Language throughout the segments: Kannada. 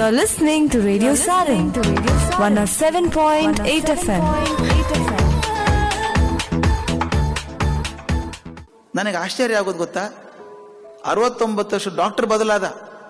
You're listening to Radio Sarin, 107.8 FM. ನನಗೆ ಆಶ್ಚರ್ಯ ಆಗೋದು ಗೊತ್ತಾ ಅರವತ್ತೊಂಬತ್ತು ವರ್ಷ ಡಾಕ್ಟರ್ ಬದಲಾದ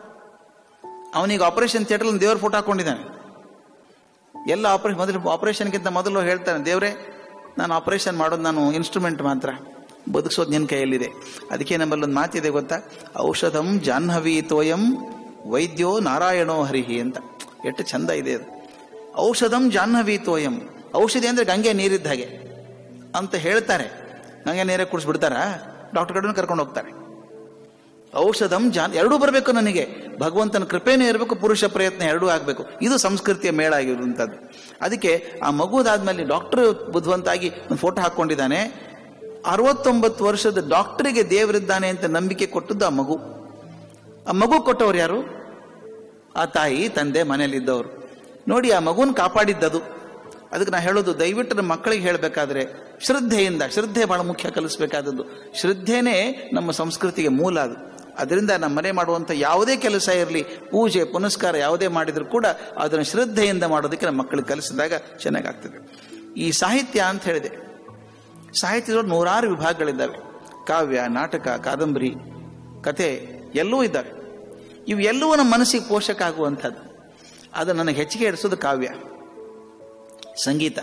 ಅವನಿಗೆ ಆಪರೇಷನ್ ಥಿಯೇಟರ್ ದೇವ್ರ ಫೋಟೋ ಹಾಕೊಂಡಿದ್ದಾನೆ ಎಲ್ಲ ಆಪರೇಷನ್ ಮೊದಲು ಆಪರೇಷನ್ಗಿಂತ ಮೊದಲು ಹೇಳ್ತಾನೆ ದೇವ್ರೆ ನಾನು ಆಪರೇಷನ್ ಮಾಡೋದು ನಾನು ಇನ್ಸ್ಟ್ರೂಮೆಂಟ್ ಮಾತ್ರ ಬದುಕಿಸೋದು ನಿನ್ನ ಕೈಯಲ್ಲಿದೆ ಅದಕ್ಕೆ ನಮ್ಮಲ್ಲಿ ಒಂದು ಮಾತಿದೆ ಗೊತ್ತಾ ಔಷಧಂ ಜಾಹ್ನವಿ ತೋಯಂ ವೈದ್ಯೋ ನಾರಾಯಣೋ ಹರಿಹಿ ಅಂತ ಎಷ್ಟು ಚಂದ ಇದೆ ಅದು ಔಷಧಂ ಜಾಹ್ನವಿ ತೋಯಂ ಔಷಧಿ ಅಂದ್ರೆ ಗಂಗೆ ನೀರಿದ್ದ ಹಾಗೆ ಅಂತ ಹೇಳ್ತಾರೆ ಗಂಗೆ ನೀರೇ ಕುಡಿಸ್ಬಿಡ್ತಾರಾ ಡಾಕ್ಟರ್ ಕಡೆನೂ ಕರ್ಕೊಂಡು ಹೋಗ್ತಾರೆ ಔಷಧಂ ಜಾನ್ ಎರಡೂ ಬರಬೇಕು ನನಗೆ ಭಗವಂತನ ಕೃಪೆನೂ ಇರಬೇಕು ಪುರುಷ ಪ್ರಯತ್ನ ಎರಡೂ ಆಗಬೇಕು ಇದು ಸಂಸ್ಕೃತಿಯ ಮೇಳ ಆಗಿರುವಂಥದ್ದು ಅದಕ್ಕೆ ಆ ಮಗುದಾದ್ಮೇಲೆ ಡಾಕ್ಟರ್ ಬುದ್ಧಿವಂತಾಗಿ ಒಂದು ಫೋಟೋ ಹಾಕೊಂಡಿದ್ದಾನೆ ಅರವತ್ತೊಂಬತ್ತು ವರ್ಷದ ಡಾಕ್ಟರಿಗೆ ದೇವರಿದ್ದಾನೆ ಅಂತ ನಂಬಿಕೆ ಕೊಟ್ಟದ್ದು ಆ ಮಗು ಆ ಮಗು ಕೊಟ್ಟವ್ರು ಯಾರು ಆ ತಾಯಿ ತಂದೆ ಮನೇಲಿದ್ದವರು ನೋಡಿ ಆ ಮಗುನ ಕಾಪಾಡಿದ್ದದು ಅದಕ್ಕೆ ನಾ ಹೇಳೋದು ದಯವಿಟ್ಟು ನಮ್ಮ ಮಕ್ಕಳಿಗೆ ಹೇಳಬೇಕಾದ್ರೆ ಶ್ರದ್ಧೆಯಿಂದ ಶ್ರದ್ಧೆ ಬಹಳ ಮುಖ್ಯ ಕಲಿಸ್ಬೇಕಾದದ್ದು ಶ್ರದ್ಧೆನೇ ನಮ್ಮ ಸಂಸ್ಕೃತಿಗೆ ಮೂಲ ಅದು ಅದರಿಂದ ನಮ್ಮ ಮನೆ ಮಾಡುವಂಥ ಯಾವುದೇ ಕೆಲಸ ಇರಲಿ ಪೂಜೆ ಪುನಸ್ಕಾರ ಯಾವುದೇ ಮಾಡಿದ್ರು ಕೂಡ ಅದನ್ನು ಶ್ರದ್ಧೆಯಿಂದ ಮಾಡೋದಕ್ಕೆ ನಮ್ಮ ಮಕ್ಕಳಿಗೆ ಕಲಿಸಿದಾಗ ಚೆನ್ನಾಗಾಗ್ತದೆ ಈ ಸಾಹಿತ್ಯ ಅಂತ ಹೇಳಿದೆ ಸಾಹಿತ್ಯದೊಳಗೆ ನೂರಾರು ವಿಭಾಗಗಳಿದ್ದಾವೆ ಕಾವ್ಯ ನಾಟಕ ಕಾದಂಬರಿ ಕತೆ ಎಲ್ಲವೂ ಇದ್ದಾವೆ ಇವು ಎಲ್ಲವೂ ನಮ್ಮ ಮನಸ್ಸಿಗೆ ಪೋಷಕ ಆಗುವಂಥದ್ದು ಅದು ನನಗೆ ಹೆಚ್ಚಿಗೆ ಹಿಡಿಸೋದು ಕಾವ್ಯ ಸಂಗೀತ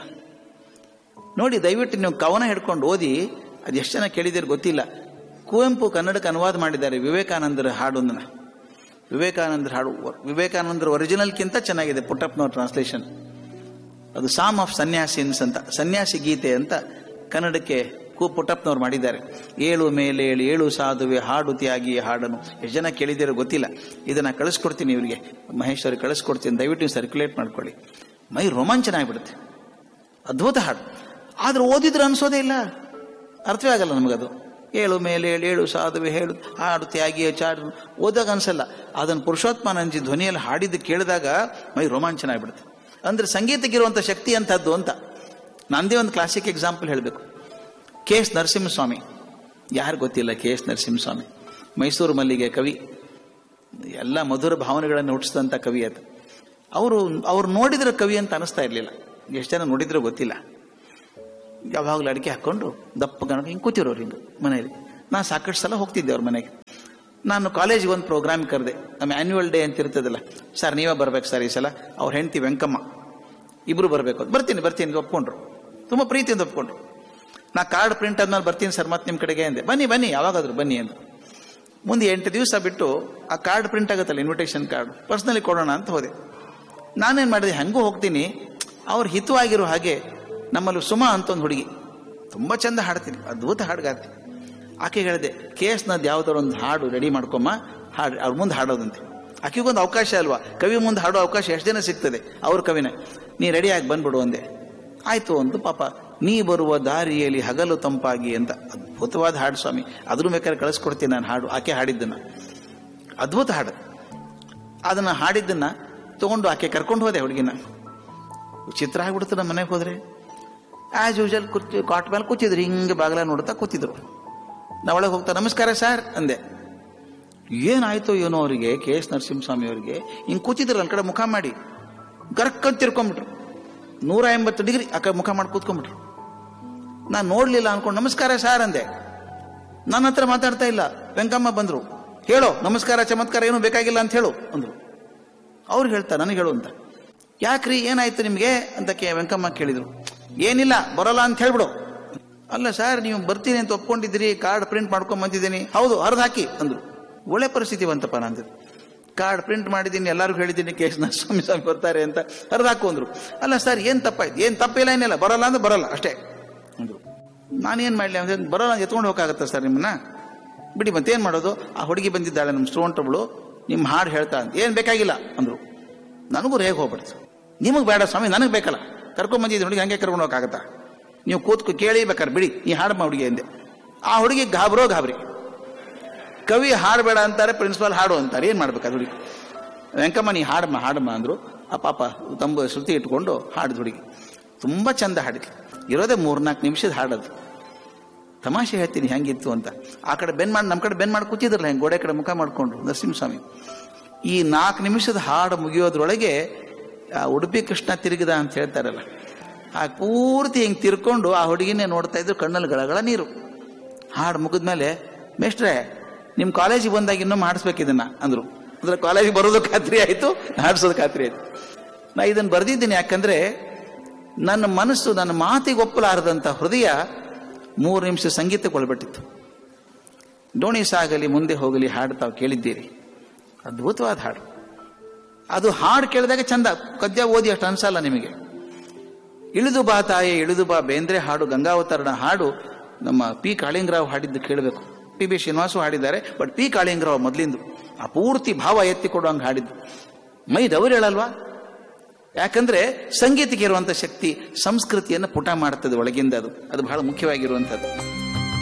ನೋಡಿ ದಯವಿಟ್ಟು ನೀವು ಕವನ ಹಿಡ್ಕೊಂಡು ಓದಿ ಅದು ಎಷ್ಟು ಜನ ಕೇಳಿದಿರ ಗೊತ್ತಿಲ್ಲ ಕುವೆಂಪು ಕನ್ನಡಕ್ಕೆ ಅನುವಾದ ಮಾಡಿದ್ದಾರೆ ವಿವೇಕಾನಂದರ ಹಾಡೊಂದನ್ನ ವಿವೇಕಾನಂದರ ಹಾಡು ವಿವೇಕಾನಂದರ ಒರಿಜಿನಲ್ಗಿಂತ ಚೆನ್ನಾಗಿದೆ ಪುಟ್ಟಪ್ಪನವ್ರ ಟ್ರಾನ್ಸ್ಲೇಷನ್ ಅದು ಸಾಮ್ ಆಫ್ ಸನ್ಯಾಸಿನ್ಸ್ ಅಂತ ಸನ್ಯಾಸಿ ಗೀತೆ ಅಂತ ಕನ್ನಡಕ್ಕೆ ಕು ಪುಟ್ಟಪ್ಪನವ್ರು ಮಾಡಿದ್ದಾರೆ ಏಳು ಮೇಲೆ ಏಳು ಏಳು ಸಾಧುವೆ ಹಾಡು ತ್ಯಾಗಿ ಹಾಡನು ಎಷ್ಟು ಜನ ಕೇಳಿದಿರೋ ಗೊತ್ತಿಲ್ಲ ಇದನ್ನ ಕಳಿಸ್ಕೊಡ್ತೀನಿ ಇವರಿಗೆ ಮಹೇಶ್ ಅವ್ರಿಗೆ ಕಳಿಸ್ಕೊಡ್ತೀನಿ ದಯವಿಟ್ಟು ನೀವು ಸರ್ಕ್ಯುಲೇಟ್ ಮಾಡ್ಕೊಳ್ಳಿ ಮೈ ರೋಮಾಂಚನ ಆಗಿಬಿಡುತ್ತೆ ಅದ್ಭುತ ಹಾಡು ಆದ್ರೆ ಓದಿದ್ರೆ ಅನ್ಸೋದೇ ಇಲ್ಲ ಅರ್ಥವೇ ಆಗಲ್ಲ ನಮಗದು ಏಳು ಮೇಲೆ ಏಳು ಏಳು ಸಾಧುವೆ ಹೇಳು ಹಾಡು ತ್ಯಾಗಿ ಚಾಡು ಓದಾಗ ಅನ್ಸಲ್ಲ ಅದನ್ನು ಪುರುಷೋತ್ಮಾನಂಜಿ ಧ್ವನಿಯಲ್ಲಿ ಹಾಡಿದ್ದು ಕೇಳಿದಾಗ ಮೈ ರೋಮಾಂಚನ ಆಗ್ಬಿಡುತ್ತೆ ಅಂದ್ರೆ ಸಂಗೀತಕ್ಕಿರುವಂಥ ಶಕ್ತಿ ಅಂತದ್ದು ಅಂತ ನಂದೇ ಒಂದು ಕ್ಲಾಸಿಕ್ ಎಕ್ಸಾಂಪಲ್ ಹೇಳಬೇಕು ಕೆ ಎಸ್ ನರಸಿಂಹಸ್ವಾಮಿ ಯಾರು ಗೊತ್ತಿಲ್ಲ ಕೆ ಎಸ್ ನರಸಿಂಹಸ್ವಾಮಿ ಮೈಸೂರು ಮಲ್ಲಿಗೆ ಕವಿ ಎಲ್ಲ ಮಧುರ ಭಾವನೆಗಳನ್ನು ಹುಟ್ಟಿಸಿದಂಥ ಕವಿ ಅದು ಅವರು ಅವ್ರು ನೋಡಿದ್ರೆ ಕವಿ ಅಂತ ಅನಿಸ್ತಾ ಇರಲಿಲ್ಲ ಎಷ್ಟು ಜನ ನೋಡಿದ್ರೆ ಗೊತ್ತಿಲ್ಲ ಯಾವಾಗಲೂ ಅಡಿಕೆ ಹಾಕ್ಕೊಂಡು ದಪ್ಪ ಗಣಕ ಹಿಂಗೆ ಕೂತಿರೋರು ಹಿಂಗೆ ಮನೆಯಲ್ಲಿ ನಾನು ಸಾಕಷ್ಟು ಸಲ ಹೋಗ್ತಿದ್ದೆ ಅವ್ರ ಮನೆಗೆ ನಾನು ಕಾಲೇಜಿಗೆ ಒಂದು ಪ್ರೋಗ್ರಾಮ್ ಕರೆದೆ ನಮ್ಮ ಆ್ಯನ್ಯುವಲ್ ಡೇ ಅಂತ ಇರ್ತದಲ್ಲ ಸರ್ ನೀವೇ ಬರ್ಬೇಕು ಸರ್ ಈ ಸಲ ಅವ್ರ ಹೆಂಡತಿ ವೆಂಕಮ್ಮ ಇಬ್ರು ಬರಬೇಕು ಬರ್ತೀನಿ ಬರ್ತೀನಿ ಒಪ್ಕೊಂಡ್ರು ತುಂಬ ಪ್ರೀತಿಯಿಂದ ಒಪ್ಕೊಂಡ್ರು ನಾ ಕಾರ್ಡ್ ಪ್ರಿಂಟ್ ಆದ್ಮೇಲೆ ಬರ್ತೀನಿ ಸರ್ ಮತ್ತೆ ನಿಮ್ಮ ಕಡೆಗೆ ಅಂದೆ ಬನ್ನಿ ಬನ್ನಿ ಯಾವಾಗಾದ್ರೂ ಬನ್ನಿ ಅಂತ ಮುಂದೆ ಎಂಟು ದಿವಸ ಬಿಟ್ಟು ಆ ಕಾರ್ಡ್ ಪ್ರಿಂಟ್ ಆಗುತ್ತಲ್ಲ ಇನ್ವಿಟೇಷನ್ ಕಾರ್ಡ್ ಪರ್ಸ್ನಲಿ ಕೊಡೋಣ ಅಂತ ಹೋದೆ ನಾನೇನು ಮಾಡಿದೆ ಹೆಂಗೂ ಹೋಗ್ತೀನಿ ಅವ್ರು ಹಿತವಾಗಿರೋ ಹಾಗೆ ನಮ್ಮಲ್ಲಿ ಸುಮಾ ಅಂತ ಒಂದು ಹುಡುಗಿ ತುಂಬ ಚಂದ ಹಾಡ್ತೀನಿ ಅದ್ಭುತ ಹಾಡುಗಾರ್ತಿ ಆಕೆ ಹೇಳಿದೆ ಕೆ ಎಸ್ ನದ್ದು ಯಾವ್ದಾರು ಒಂದು ಹಾಡು ರೆಡಿ ಮಾಡ್ಕೊಮ್ಮ ಹಾಡು ಅವ್ರ ಮುಂದೆ ಹಾಡೋದಂತೆ ಆಕೆಗೊಂದು ಅವಕಾಶ ಅಲ್ವಾ ಕವಿ ಮುಂದೆ ಹಾಡೋ ಅವಕಾಶ ಎಷ್ಟು ಜನ ಸಿಗ್ತದೆ ಅವ್ರ ಕವಿನೇ ನೀ ರೆಡಿಯಾಗಿ ಬಂದ್ಬಿಡು ಅಂದೆ ಆಯ್ತು ಒಂದು ಪಾಪ ನೀ ಬರುವ ದಾರಿಯಲ್ಲಿ ಹಗಲು ತಂಪಾಗಿ ಅಂತ ಅದ್ಭುತವಾದ ಹಾಡು ಸ್ವಾಮಿ ಅದ್ರ ಬೇಕಾದ್ರೆ ಕಳಿಸ್ಕೊಡ್ತೀನಿ ನಾನು ಹಾಡು ಆಕೆ ಹಾಡಿದ್ದನ್ನ ಅದ್ಭುತ ಹಾಡು ಅದನ್ನ ಹಾಡಿದ್ದನ್ನ ತಗೊಂಡು ಆಕೆ ಕರ್ಕೊಂಡು ಹೋದೆ ಹುಡುಗಿನ ಚಿತ್ರ ಆಗ್ಬಿಡ್ತು ನಮ್ಮ ಮನೆಗೆ ಹೋದ್ರೆ ಆಸ್ ಯೂಶಲ್ ಕೂತಿ ಕಾಟ್ ಮೇಲೆ ಕೂತಿದ್ರು ಹಿಂಗೆ ಬಾಗಲ ನೋಡ್ತಾ ಕೂತಿದ್ರು ನಾ ಒಳಗೆ ಹೋಗ್ತಾ ನಮಸ್ಕಾರ ಸರ್ ಅಂದೆ ಏನಾಯ್ತು ಏನೋ ಅವರಿಗೆ ಕೆ ಎಸ್ ನರಸಿಂಹಸ್ವಾಮಿ ಅವರಿಗೆ ಹಿಂಗೆ ಕೂತಿದ್ರು ನನ್ನ ಕಡೆ ಮುಖ ಮಾಡಿ ಗರ್ಕಂತ ತಿರ್ಕೊಂಬಿಟ್ರು ನೂರ ಎಂಬತ್ತು ಡಿಗ್ರಿ ಆ ಕಡೆ ಮುಖ ಮಾಡಿ ಕೂತ್ಕೊಂಡ್ಬಿಟ್ರು ನಾನು ನೋಡ್ಲಿಲ್ಲ ಅನ್ಕೊಂಡು ನಮಸ್ಕಾರ ಸರ್ ಅಂದೆ ನನ್ನ ಹತ್ರ ಮಾತಾಡ್ತಾ ಇಲ್ಲ ವೆಂಕಮ್ಮ ಬಂದ್ರು ಹೇಳೋ ನಮಸ್ಕಾರ ಚಮತ್ಕಾರ ಏನು ಬೇಕಾಗಿಲ್ಲ ಅಂತ ಹೇಳು ಅಂದ್ರು ಅವ್ರು ಹೇಳ್ತಾರೆ ನನಗೆ ಹೇಳು ಅಂತ ಯಾಕ್ರಿ ಏನಾಯ್ತು ನಿಮ್ಗೆ ಅಂತ ಕೆ ವೆಂಕಮ್ಮ ಕೇಳಿದ್ರು ಏನಿಲ್ಲ ಬರೋಲ್ಲ ಅಂತ ಹೇಳ್ಬಿಡು ಅಲ್ಲ ಸರ್ ನೀವು ಬರ್ತೀನಿ ಅಂತ ಒಪ್ಕೊಂಡಿದ್ದೀರಿ ಕಾರ್ಡ್ ಪ್ರಿಂಟ್ ಮಾಡ್ಕೊಂಡ್ ಬಂದಿದ್ದೀನಿ ಹೌದು ಹರಿದು ಹಾಕಿ ಅಂದ್ರು ಒಳ್ಳೆ ಪರಿಸ್ಥಿತಿ ಬಂತಪ್ಪ ನಂದು ಕಾರ್ಡ್ ಪ್ರಿಂಟ್ ಮಾಡಿದ್ದೀನಿ ಎಲ್ಲರಿಗೂ ಹೇಳಿದ್ದೀನಿ ಕೆ ಎಸ್ ನರಸ್ವಾಮಿ ಸ್ವಾಮಿ ಬರ್ತಾರೆ ಅಂತ ಹರಿದು ಹಾಕು ಅಂದ್ರು ಅಲ್ಲ ಸರ್ ಏನ್ ತಪ್ಪಾಯ್ತು ಏನ್ ತಪ್ಪಿಲ್ಲ ಏನಿಲ್ಲ ಬರಲ್ಲ ಅಂದ್ರೆ ಬರಲ್ಲ ಅಷ್ಟೇ ಅಂದ್ರು ನಾನೇನ್ ಮಾಡ್ಲಿ ಅಂದ್ರೆ ಬರೋಲ್ಲ ಎತ್ಕೊಂಡು ಹೋಗಕ್ಕಾಗತ್ತಾ ಸರ್ ನಿಮ್ಮನ್ನ ಬಿಡಿ ಮತ್ತೆ ಏನ್ ಮಾಡೋದು ಆ ಹುಡುಗಿ ಬಂದಿದ್ದಾಳೆ ನಮ್ಮ ಸ್ಟೂಡೆಂಟ್ ಒಬ್ಳು ನಿಮ್ಮ ಹಾಡು ಹೇಳ್ತಾ ಅಂತ ಏನ್ ಬೇಕಾಗಿಲ್ಲ ಅಂದ್ರು ನನಗೂ ರೇಗ್ ಹೋಗ್ಬಿಡ್ತು ನಿಮಗೆ ಬೇಡ ಸ್ವಾಮಿ ನನಗೆ ಬೇಕಲ್ಲ ಕರ್ಕೊಂಡ್ ಬಂದಿದ್ದು ಹುಡುಗಿ ಹಂಗೆ ಕರ್ಕೊಂಡು ಹೋಗಕ್ಕಾಗತ್ತಾ ನೀವು ಕೂತ್ಕು ಕೇಳಿ ಬೇಕಾದ್ರೆ ಬಿಡಿ ನೀ ಹಾಡಮ್ಮ ಹುಡುಗಿ ಅಂದೆ ಆ ಹುಡುಗಿ ಗಾಬರೋ ಗಾಬರಿ ಕವಿ ಹಾಡಬೇಡ ಅಂತಾರೆ ಪ್ರಿನ್ಸಿಪಾಲ್ ಹಾಡು ಅಂತಾರೆ ಏನ್ ಮಾಡ್ಬೇಕು ಅದು ಹುಡುಗಿ ವೆಂಕಮ್ಮ ನೀ ಹಾಡಮ್ಮ ಹಾಡಮ್ಮ ಅಂದ್ರು ಆ ಪಾಪ ತಂಬು ಶ್ರುತಿ ಇಟ್ಕೊಂಡು ಹಾಡಿದ ಹುಡುಗಿ ತುಂಬಾ ಚಂದ ಹಾಡಿದ್ಲು ಇರೋದೇ ಮೂರ್ನಾಲ್ಕು ನಿಮಿಷದ ಹಾಡೋದು ತಮಾಷೆ ಹೇಳ್ತೀನಿ ಹೆಂಗಿತ್ತು ಅಂತ ಆ ಕಡೆ ಬೆನ್ ಮಾಡಿ ನಮ್ಮ ಕಡೆ ಬೆನ್ ಮಾಡಿ ಕೂತಿದ್ರಲ್ಲ ಹೆಂಗೆ ಗೋಡೆ ಕಡೆ ಮುಖ ಮಾಡ್ಕೊಂಡು ನರಸಿಂಹಸ್ವಾಮಿ ಈ ನಾಲ್ಕು ನಿಮಿಷದ ಹಾಡು ಮುಗಿಯೋದ್ರೊಳಗೆ ಆ ಉಡುಪಿ ಕೃಷ್ಣ ತಿರುಗಿದ ಅಂತ ಹೇಳ್ತಾರಲ್ಲ ಆ ಪೂರ್ತಿ ಹಿಂಗೆ ತಿರ್ಕೊಂಡು ಆ ಹುಡುಗಿನೇ ನೋಡ್ತಾ ಇದ್ರು ಕಣ್ಣಲ್ಲಿ ಗಳಗಳ ನೀರು ಹಾಡು ಮುಗಿದ್ಮೇಲೆ ಮೇಷ್ಟ್ರೆ ನಿಮ್ಮ ಕಾಲೇಜಿಗೆ ಬಂದಾಗ ಇನ್ನೂ ಮಾಡಿಸ್ಬೇಕು ಇದನ್ನ ಅಂದ್ರು ಅಂದ್ರೆ ಕಾಲೇಜಿಗೆ ಬರೋದು ಖಾತ್ರಿ ಆಯಿತು ಮಾಡಿಸೋದು ಖಾತ್ರಿ ಆಯಿತು ನಾ ಇದನ್ನು ಬರೆದಿದ್ದೀನಿ ಯಾಕಂದ್ರೆ ನನ್ನ ಮನಸ್ಸು ನನ್ನ ಮಾತಿಗೆ ಒಪ್ಪಲಾರದಂಥ ಹೃದಯ ಮೂರು ನಿಮಿಷ ಸಂಗೀತಕ್ಕೆ ಒಳಬಿಟ್ಟಿತ್ತು ಡೋಣಿ ಸಾಗಲಿ ಮುಂದೆ ಹೋಗಲಿ ಹಾಡು ತಾವು ಕೇಳಿದ್ದೀರಿ ಅದ್ಭುತವಾದ ಹಾಡು ಅದು ಹಾಡು ಕೇಳಿದಾಗ ಚಂದ ಕದ್ಯ ಓದಿ ಅಷ್ಟು ಅನ್ಸಲ್ಲ ನಿಮಗೆ ಇಳಿದು ಬಾ ತಾಯೆ ಇಳಿದು ಬಾ ಬೇಂದ್ರೆ ಹಾಡು ಗಂಗಾವತರಣ ಹಾಡು ನಮ್ಮ ಪಿ ಕಾಳಿಂಗರಾವ್ ಹಾಡಿದ್ದು ಕೇಳಬೇಕು ಪಿ ಬಿ ಶ್ರೀನಿವಾಸು ಹಾಡಿದ್ದಾರೆ ಬಟ್ ಪಿ ಕಾಳಿಂಗರಾವ್ ಮೊದಲಿಂದು ಆ ಪೂರ್ತಿ ಭಾವ ಎತ್ತಿ ಕೊಡುವಂಗೆ ಹಾಡಿದ್ದು ಮೈ ದವರು ಹೇಳಲ್ವಾ ಯಾಕಂದ್ರೆ ಸಂಗೀತಕ್ಕೆ ಇರುವಂತ ಶಕ್ತಿ ಸಂಸ್ಕೃತಿಯನ್ನು ಪುಟ ಮಾಡ್ತದೆ ಒಳಗಿಂದ ಅದು ಅದು ಬಹಳ ಮುಖ್ಯವಾಗಿರುವಂಥದ್ದು